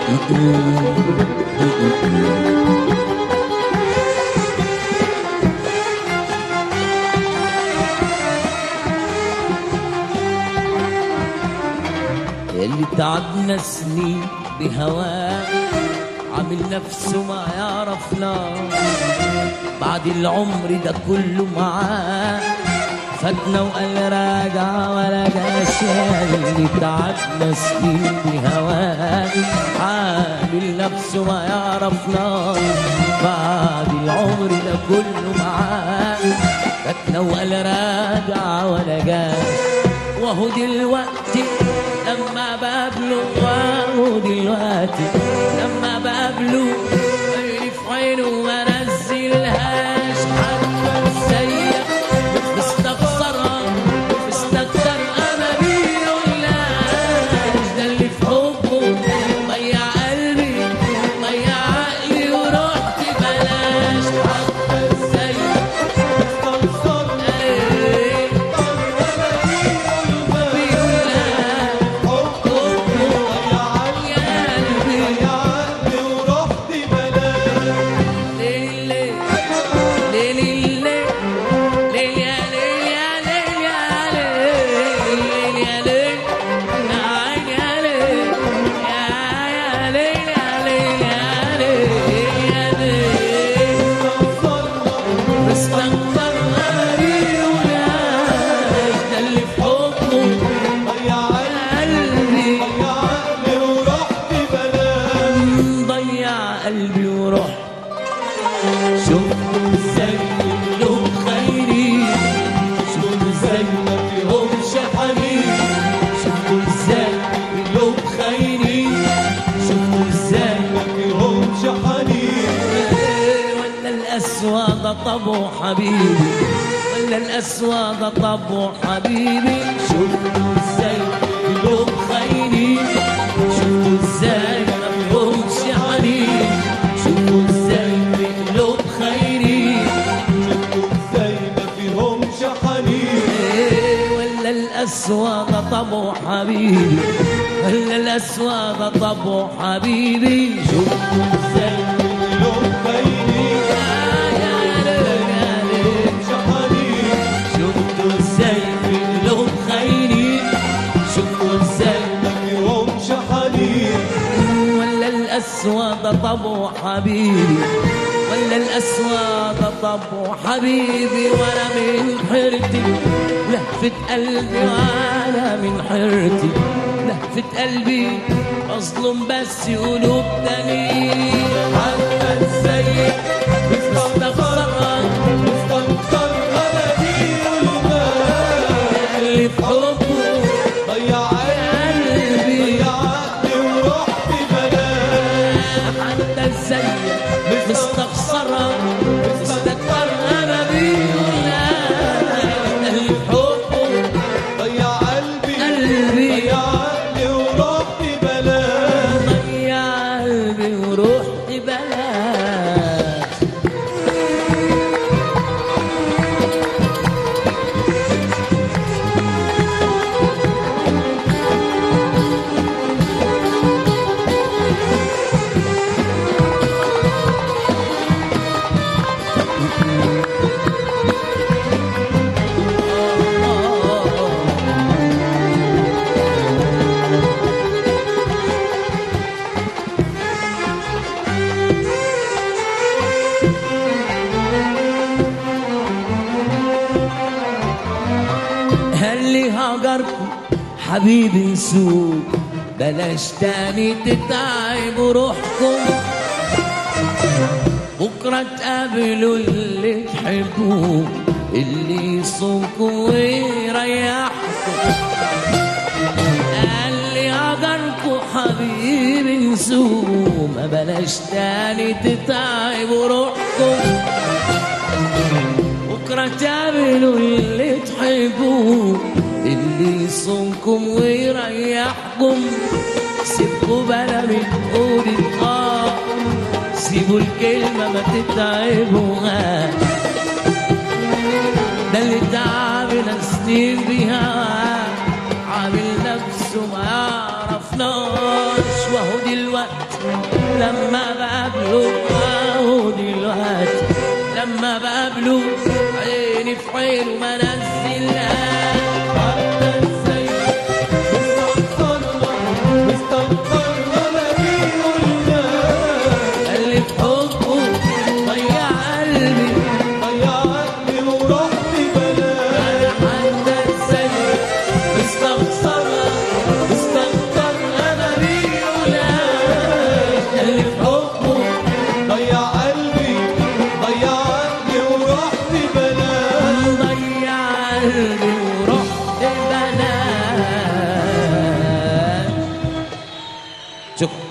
اللي تعبنا سنين بهواه عامل نفسه ما يعرفنا بعد العمر ده كله معاه فاتنا وقال راجع ولا جاش اللي تعبنا سنين بهواه عامل نفسه ما يعرفنا بعد العمر ده كله معاه فاتنا وقال راجع ولا جاش وهو دلوقتي لما بقابله وهو دلوقتي لما بقابله عيني في عينه ما نزلهاش حتى السيء مستخسرها مستكتر انا بيه ولاش ده اللي في حبه ضيع قلبي ضيع عقلي ورحت بلاش حتى السيء ايه استغفر غريب ولاش ده اللي في حبه قلبي ضيع قلبي وروح شوفوا ازاي كلهم خيري شوفوا ازاي ما فيهمش حنين شوفوا ازاي كلهم خيري شوفوا ازاي ولا الأسوى ده طبعه حبيبي ولا الأسوى ده طبعه حبيبي شوفوا ازاي كلهم خيري شوفوا ازاي ما فيهمش حنين شوفوا ازاي كلهم خيري إيه ولا الأسوى ده طبعه حبيبي ولا الأسوى ده طبعه حبيبي شوفوا ازاي يا يا ليل يا ليل شوفوا ازاي كلهم خيري شوفوا ازاي ولا الأسود طبعه حبيبي ولا الأسود طبعه حبيبي وأنا من حيرتي لهفة قلبي وأنا من حيرتي لهفة قلبي أظلم بس قلوب تاني حتى السيء مستخسرة اللي في حبه قلبي حتى السيء مستخسرة مستكبر أنا بيه ولا اللي في حبه قلبي ضيع قلبي ورحت بلاش هل لي هاجركم حبيبي نسوق بلاش تاني تتعبوا روحكم بكرة تقابلوا اللي تحبوه اللي يصونكم ويريحكم قال لي هاجركم حبيبي نسوق ما بلاش تاني تتعبوا روحكم بكرة تقابلوا اللي تحبوه اللي يصونكم ويريحكم سيبكوا بلا من قولة اه سيبوا الكلمة ما تتعبوها ده اللي تعبنا سنين بيها عامل نفسه ما يعرفناش وهو ودلوقتي لما بقابله اهو دلوقتي لما بقابله عيني في عينه ما نزلها حتى ازاي اللي في حبه ضيع قلبي انا حتى ازاي مستخسرها مستخسرها ما بيقولها اللي في حبه ضيع قلبي ضيع قلبي ورحت بلاش ضيع قلبي ورحت بنات شكرا